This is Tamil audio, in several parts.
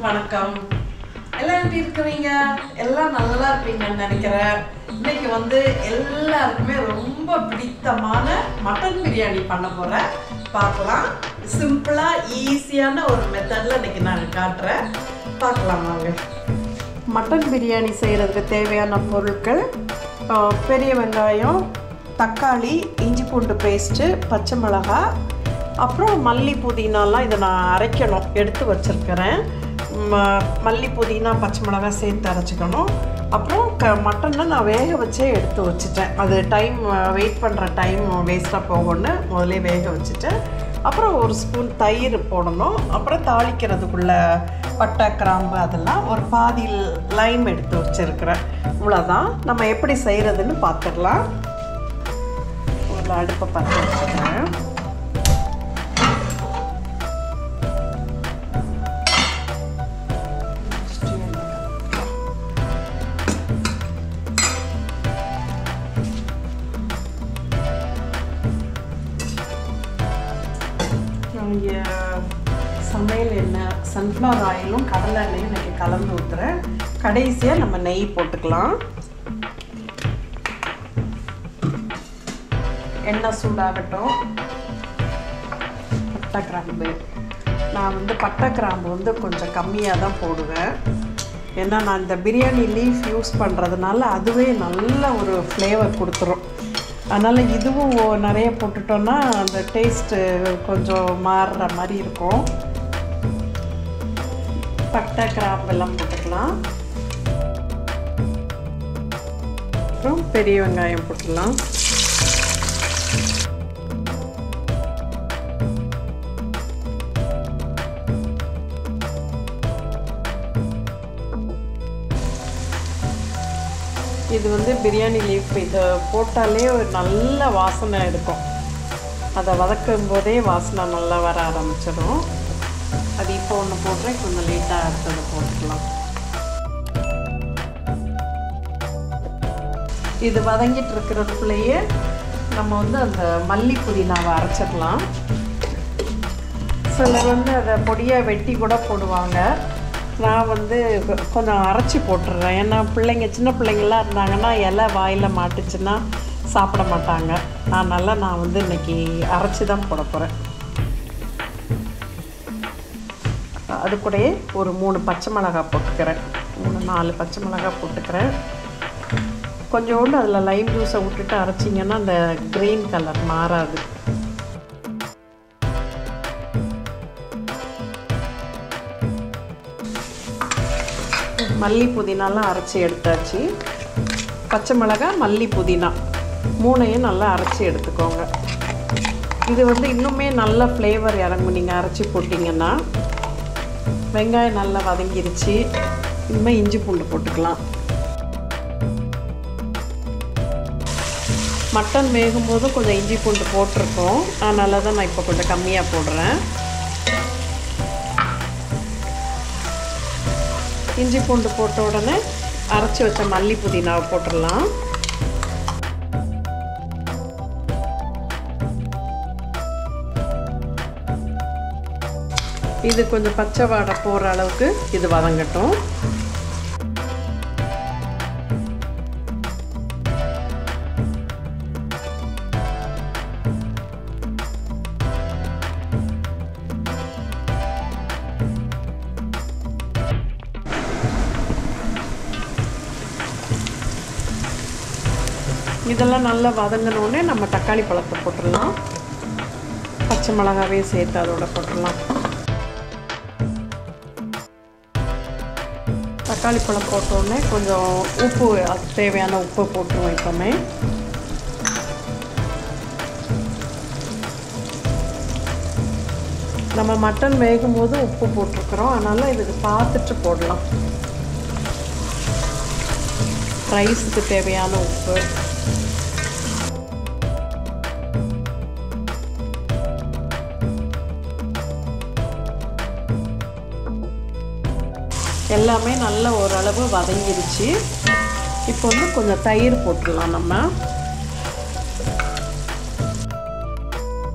வணக்கம் எல்லாம் எப்படி இருக்கிறீங்க எல்லாம் நல்லா இருப்பீங்கன்னு நினைக்கிறேன் இன்னைக்கு வந்து எல்லாருக்குமே ரொம்ப பிடித்தமான மட்டன் பிரியாணி பண்ண போறேன் பார்க்கலாம் சிம்பிளா ஈஸியான ஒரு மெத்தட்ல இன்னைக்கு நான் காட்டுறேன் பார்க்கலாம் வாங்க மட்டன் பிரியாணி செய்கிறதுக்கு தேவையான பொருட்கள் ஆஹ், பெரிய வெங்காயம் தக்காளி இஞ்சி பூண்டு பேஸ்ட்டு பச்சை மிளகாய் அப்புறம் மல்லி புதினாலாம் இதை நான் அரைக்கணும் எடுத்து வச்சுருக்கிறேன் மல்லி புதினா பச்சை மிளகாய் சேர்த்து அரைச்சிக்கணும் அப்புறம் க மட்டனை நான் வேக வச்சே எடுத்து வச்சுட்டேன் அது டைம் வெயிட் பண்ணுற டைம் வேஸ்ட்டாக போகும்னு முதல்ல வேக வச்சுட்டேன் அப்புறம் ஒரு ஸ்பூன் தயிர் போடணும் அப்புறம் தாளிக்கிறதுக்குள்ள பட்டை கிராம்பு அதெல்லாம் ஒரு பாதி லைம் எடுத்து வச்சுருக்கிறேன் இவ்வளோதான் நம்ம எப்படி செய்கிறதுன்னு பார்த்துடலாம் ஒரு அடுப்பை பற்ற வச்சுக்கிறேன் இங்கே சமையல் எண்ணெய் சன்ஃப்ளவர் ஆயிலும் கடலை எண்ணெயும் இன்றைக்கி கலந்து ஊற்றுறேன் கடைசியாக நம்ம நெய் போட்டுக்கலாம் எண்ணெய் சூடாகட்டும் பட்டை கிராம்பு நான் வந்து பட்டை கிராம்பு வந்து கொஞ்சம் கம்மியாக தான் போடுவேன் ஏன்னா நான் இந்த பிரியாணி லீஃப் யூஸ் பண்ணுறதுனால அதுவே நல்ல ஒரு ஃப்ளேவர் கொடுத்துரும் அதனால் இதுவும் ஒ- நிறைய போட்டுட்டோன்னா அந்த டேஸ்ட்டு கொஞ்சம் மாறுற மாதிரி இருக்கும் பட்டை கிராம்பு எல்லாம் போட்டுக்கலாம் அப்புறம் பெரிய வெங்காயம் போட்டுடலாம் இது வந்து பிரியாணி லீஃப் இதை போட்டாலே ஒரு நல்ல வாசனை இருக்கும் அதை வதக்கும் போதே வாசனை நல்லா வர ஆரம்பிச்சிடும் அது இப்போ ஒன்று போடுறேன் கொஞ்சம் லேட்டாக அடுத்தது போட்டுக்கலாம் இது வதங்கிட்டு இருக்கிறதுக்குள்ளேயே நம்ம வந்து அந்த மல்லி புதினாவை அரைச்சிடலாம் சிலர் வந்து அதை பொடியாக வெட்டி கூட போடுவாங்க நான் வந்து கொ- கொஞ்சம் அரைச்சி போட்டுடுறேன் ஏன்னா பிள்ளைங்க சின்ன பிள்ளைங்களாம் இருந்தாங்கன்னா இலை வாயில் மாட்டுச்சுன்னா சாப்பிட மாட்டாங்க அதனால் நான் வந்து இன்னைக்கு அரைச்சி தான் போட போகிறேன் அது கூடயே ஒரு மூணு பச்சை மிளகாய் போட்டுக்கிறேன் மூணு நாலு பச்சை மிளகாய் போட்டுக்கிறேன் கொஞ்சோண்டு அதில் லைம் ஜூஸை விட்டுட்டு அரைச்சிங்கன்னா அந்த க்ரீன் கலர் மாறாது மல்லி புதினாலாம் அரைச்சி எடுத்தாச்சு பச்சை மிளகாய் மல்லி புதினா மூணையும் நல்லா அரைச்சி எடுத்துக்கோங்க இது வந்து இன்னுமே நல்ல ஃப்ளேவர் இறங்கும் நீங்கள் அரைச்சி போட்டிங்கன்னா வெங்காயம் நல்லா வதங்கிருச்சு இனிமேல் இஞ்சி பூண்டு போட்டுக்கலாம் மட்டன் வேகும்போதும் கொஞ்சம் இஞ்சி பூண்டு போட்டிருக்கோம் அதனால தான் நான் இப்போ கொஞ்சம் கம்மியாக போடுறேன் இஞ்சி பூண்டு போட்ட உடனே அரைச்சி வச்ச மல்லி புதினாவை போட்டுடலாம் இது கொஞ்சம் பச்சை வாடை போகிற அளவுக்கு இது வதங்கட்டும் இதெல்லாம் நல்லா வதங்கினோடனே நம்ம தக்காளி பழத்தை போட்டுடலாம் பச்சை மிளகாவே சேர்த்து அதோட போட்டுடலாம் தக்காளி பழம் போட்டோடனே கொஞ்சம் உப்பு அதுக்கு தேவையான உப்பு போட்டுருவோம் எப்போவுமே நம்ம மட்டன் வேகும் போது உப்பு போட்டிருக்கிறோம் அதனால் இதுக்கு பார்த்துட்டு போடலாம் ரைஸுக்கு தேவையான உப்பு எல்லாமே நல்ல ஓரளவு வதங்கிருச்சு இப்போ வந்து கொஞ்சம் தயிர் போட்டுடலாம் நம்ம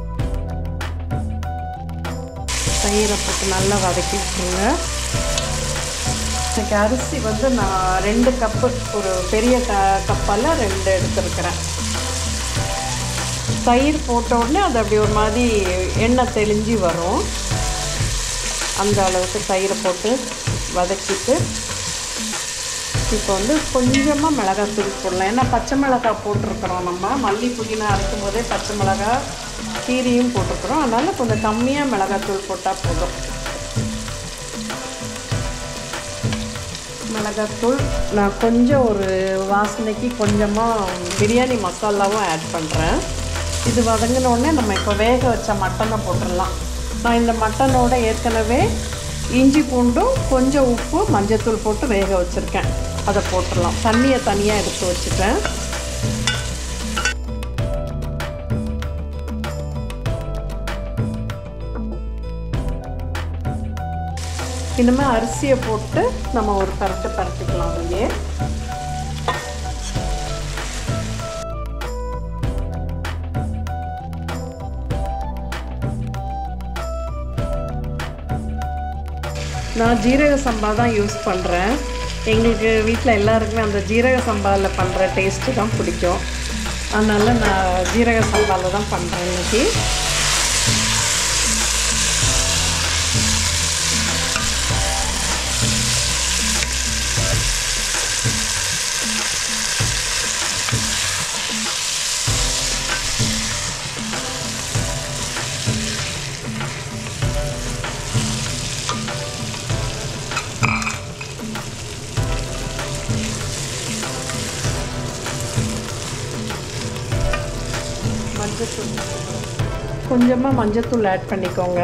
தயிரை போட்டு நல்லா வதக்கி விட்டுருங்க இன்னைக்கு அரிசி வந்து நான் ரெண்டு கப்பு ஒரு பெரிய க கப்பால் ரெண்டு எடுத்துருக்கிறேன் தயிர் போட்ட உடனே அது அப்படி ஒரு மாதிரி எண்ணெய் தெளிஞ்சு வரும் அந்த அளவுக்கு தயிரை போட்டு வதக்கிட்டு இப்போ வந்து கொஞ்சமாக மிளகாத்தூள் போடலாம் ஏன்னா பச்சை மிளகாய் போட்டிருக்கிறோம் நம்ம மல்லி புதினா அரைக்கும் போதே பச்சை மிளகாய் கீரியும் போட்டிருக்கிறோம் அதனால் கொஞ்சம் கம்மியாக மிளகாத்தூள் போட்டால் போதும் மிளகாத்தூள் நான் கொஞ்சம் ஒரு வாசனைக்கு கொஞ்சமாக பிரியாணி மசாலாவும் ஆட் பண்ணுறேன் இது வதங்கின உடனே நம்ம இப்போ வேக வச்ச மட்டனை போட்டுடலாம் நான் இந்த மட்டனோட ஏற்கனவே இஞ்சி பூண்டும் கொஞ்சம் உப்பு மஞ்சத்தூள் போட்டு வேக வச்சுருக்கேன் அதை போட்டுடலாம் தண்ணியை தனியாக எடுத்து வச்சுட்டேன் இனிமேல் அரிசியை போட்டு நம்ம ஒரு பரட்டு பரட்டிக்கலாம் அதையே நான் ஜீரக சம்பா தான் யூஸ் பண்ணுறேன் எங்களுக்கு வீட்டில் எல்லாருக்குமே அந்த ஜீரக சம்பாவில் பண்ணுற டேஸ்ட்டு தான் பிடிக்கும் அதனால் நான் ஜீரக சம்பாவில் தான் பண்ணுறேன் இன்றைக்கி மஞ்சத்தூள் கொஞ்சமாக மஞ்சத்தூள் ஆட் பண்ணிக்கோங்க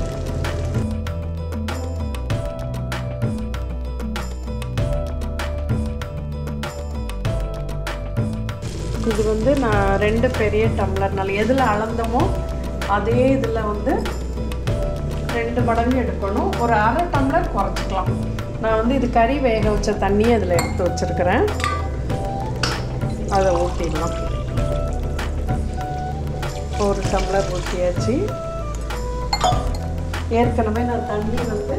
இது வந்து நான் ரெண்டு பெரிய டம்ளர்னால எதில் அளந்தமோ அதே இதில் வந்து ரெண்டு மடங்கு எடுக்கணும் ஒரு அரை டம்ளர் குறைச்சிக்கலாம் நான் வந்து இது கறி வேக வச்ச தண்ணியை இதில் எடுத்து வச்சுருக்கிறேன் அதை ஊற்றிடலாம் ஒரு டம்ளர் ஊற்றியாச்சு ஏற்கனவே நான் தண்ணி வந்து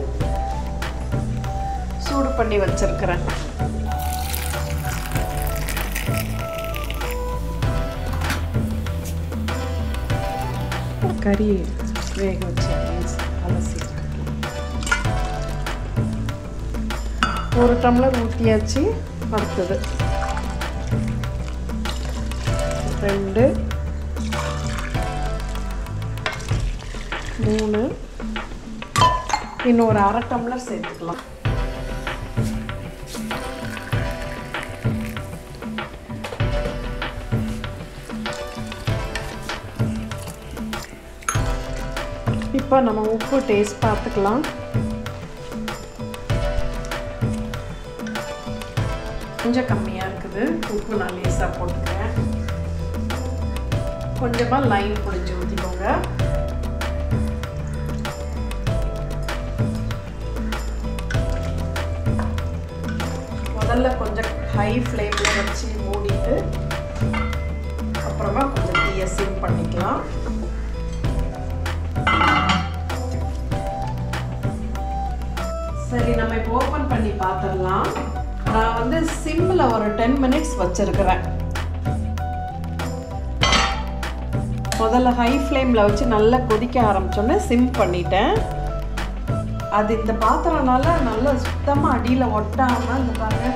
சூடு பண்ணி வச்சிருக்கிறேன் கறி வேக வச்ச அலசி ஒரு டம்ளர் ஊற்றியாச்சு அடுத்தது ரெண்டு மூணு இன்னும் ஒரு அரை டம்ளர் சேர்த்துக்கலாம் இப்போ நம்ம உப்பு டேஸ்ட் பார்த்துக்கலாம் கொஞ்சம் கம்மியாக இருக்குது உப்பு நான் லேசாக போட்டுக்கிறேன் கொஞ்சமாக லைன் புளிஞ்சு ஊற்றிக்கோங்க முதல்ல கொஞ்சம் ஹை ஃப்ளேமில் வச்சு மூடிட்டு அப்புறமா கொஞ்சம் தீயை சிம் பண்ணிக்கலாம் சரி நம்ம இப்போ ஓப்பன் பண்ணி பார்த்துடலாம் நான் வந்து சிம்மில் ஒரு டென் மினிட்ஸ் வச்சுருக்கிறேன் முதல்ல ஹை ஃப்ளேமில் வச்சு நல்லா கொதிக்க ஆரம்பிச்சோன்னே சிம் பண்ணிட்டேன் அது இந்த பாத்திரம்னால நல்லா சுத்தமாக அடியில் ஒட்டாமல் இந்த பாருங்க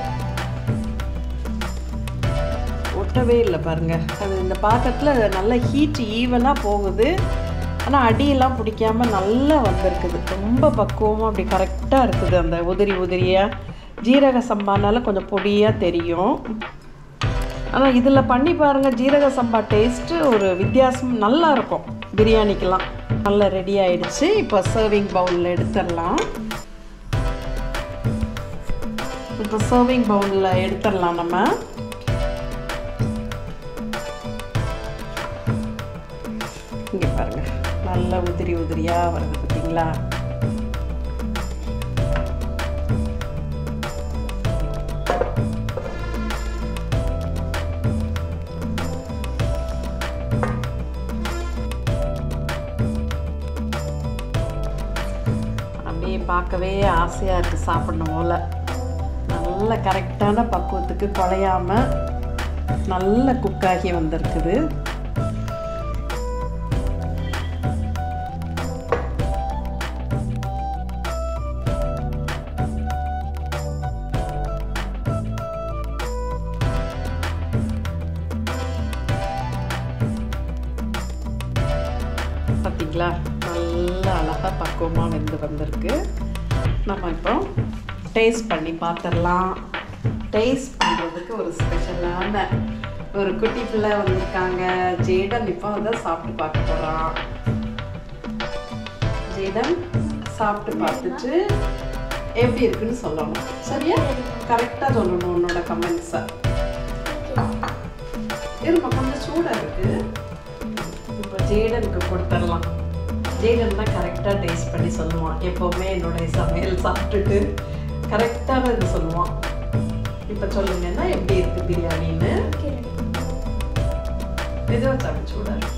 ஒட்டவே இல்லை பாருங்க அது இந்த பாத்திரத்தில் நல்ல ஹீட் ஈவனாக போகுது ஆனால் அடியெல்லாம் பிடிக்காம நல்லா வந்திருக்குது ரொம்ப பக்குவமாக அப்படி கரெக்டாக இருக்குது அந்த உதிரி உதிரியாக ஜீரக சம்பானால கொஞ்சம் பொடியாக தெரியும் ஆனால் இதில் பண்ணி பாருங்கள் ஜீரக சம்பா டேஸ்ட்டு ஒரு வித்தியாசம் நல்லா இருக்கும் பிரியாணிக்கெலாம் நல்லா ரெடி ஆயிடுச்சு இப்போ சர்விங் பவுலில் எடுத்துடலாம் இப்போ சர்விங் பவுலில் எடுத்துடலாம் நம்ம இங்கே பாருங்க நல்லா உதிரி உதிரியாக வருது பார்த்தீங்களா அப்படியே பார்க்கவே ஆசையாக இருக்குது சாப்பிடணும் போல் நல்ல கரெக்டான பக்குவத்துக்கு குழையாம நல்ல குக்காகி வந்திருக்குது பார்த்தீங்களா நல்ல அழகாக பக்குவமாக வெந்து வந்திருக்கு நம்ம இப்போ டேஸ்ட் பண்ணி பார்த்துடலாம் டேஸ்ட் பண்ணுறதுக்கு ஒரு ஸ்பெஷலான ஒரு குட்டி பிள்ளை வந்திருக்காங்க ஜேடன் இப்போ வந்து சாப்பிட்டு பார்க்க போகிறான் ஜேடன் சாப்பிட்டு பார்த்துட்டு எப்படி இருக்குன்னு சொல்லணும் சரியா கரெக்டாக சொல்லணும் உன்னோட கமெண்ட்ஸை இருமா கொஞ்சம் சூடாக இருக்குது இப்போ ஜேடனுக்கு கொடுத்துடலாம் ஜேடன் தான் கரெக்டாக டேஸ்ட் பண்ணி சொல்லுவான் எப்போவுமே என்னுடைய சமையல் சாப்பிட்டுட்டு கரெக்டான இது சொல்லுவான் இப்போ சொல்லுங்கன்னா எப்படி இருக்கு பிரியாணின்னு எது வச்சாங்க சூடாக இருக்கு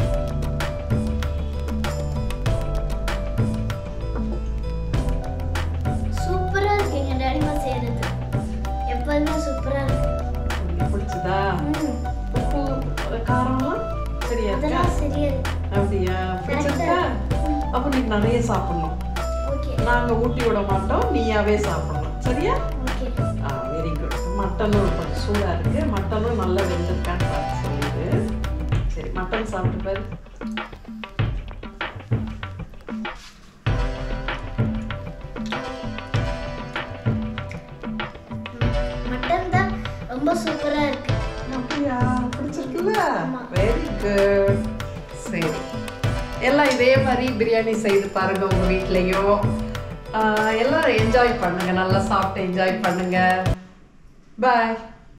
சூப்பரா இருக்கு எங்க டாடிமா செய்யறது எப்போதுமே சூப்பரா இருக்கு உங்களுக்கு பிடிச்சதா உப்பு காரம்லாம் சரியா இருக்கா அதெல்லாம் சரியா இருக்கு அப்படியா பிடிச்சிருக்கா அப்போ நீ நிறைய சாப்பிடணும் ஓகே நாங்கள் ஊட்டி விட மாட்டோம் நீயாவே சாப்பிடணும் சரியா ஓகே ஆ வெரி குட் மட்டனும் கொஞ்சம் சூடாக இருக்குது மட்டனும் நல்லா வெந்திருக்கான்னு பார்த்து சொல்லிடு சரி மட்டன் சாப்பிட்டு பாரு மட்டன் தான் ரொம்ப சூப்பரா இருக்கு அப்படியா பிடிச்சிருக்குல்ல ஆமா. வெரி குட் சரி எல்லாம் இதே மாதிரி பிரியாணி செய்து பாருங்க உங்க வீட்லயும் ஆ, எல்லாரும் என்ஜாய் பண்ணுங்க நல்லா சாப்பிட்டு என்ஜாய் பண்ணுங்க பாய்